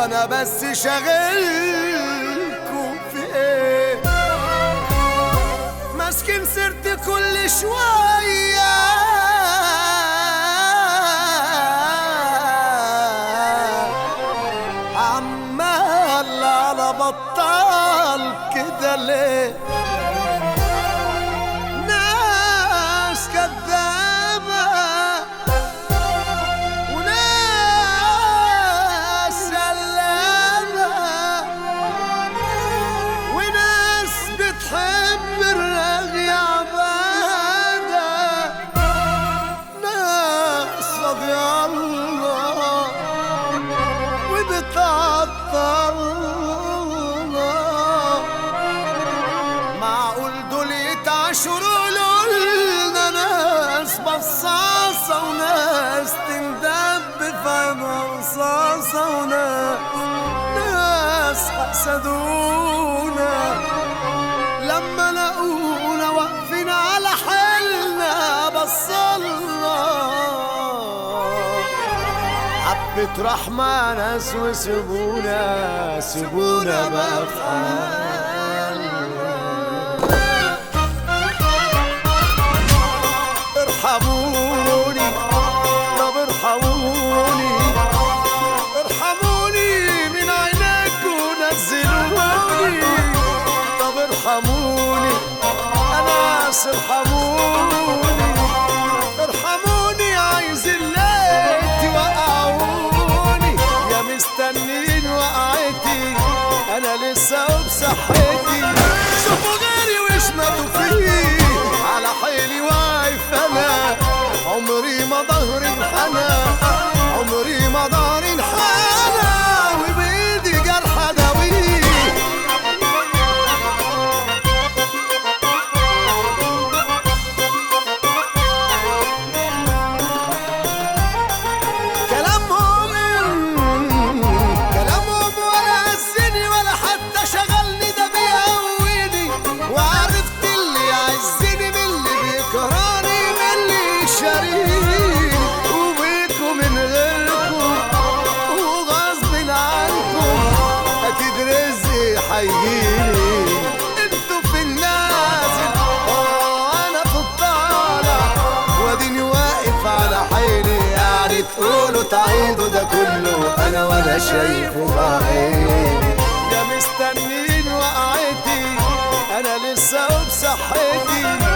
وانا بس شاغلكم في ايه ماسكين سيرتي كل شويه عمال على بطال كده ليه ناس كذابة وناس سلامة وناس بتحب الرغي عبادة ناس رضي الله وبتعطلنا معقول دول يتعشروا لنا ناس بصاصة وناس تندب في رصاصة وناس ناس حسدونا لما لقونا واقفين على حالنا بصلنا حبة رحمة ناس وسيبونا سيبونا بقى في حالنا ارحموني طب ارحموني ارحموني من عينيكم نزلوني طب ارحموني انا ناس ارحموني ارحموني عايز الليل توقعوني يا مستنين وقعتي انا لسه بصحتي شوفوا غيري واشمتوا فيه على حيلي واقف انا عمري ما ظهري انحنى عمري ما ظهري انحنى وبايدي جرح داويه كلامهم كلامهم ولا هزني ولا حتى شغلني ده بيقويني وعرفت اللي يعزني من اللي بيكرهني من اللي يشاريني وبيكم من غيركم وغصب عنكم اكيد رزقي هيجيلي انتوا في النازل اه انا في الطالع واديني واقف على حيلي يعني تقولوا تعيدوا ده كله انا ولا شايفه بعيني يا مستنين وقعتي انا لسه بصحتي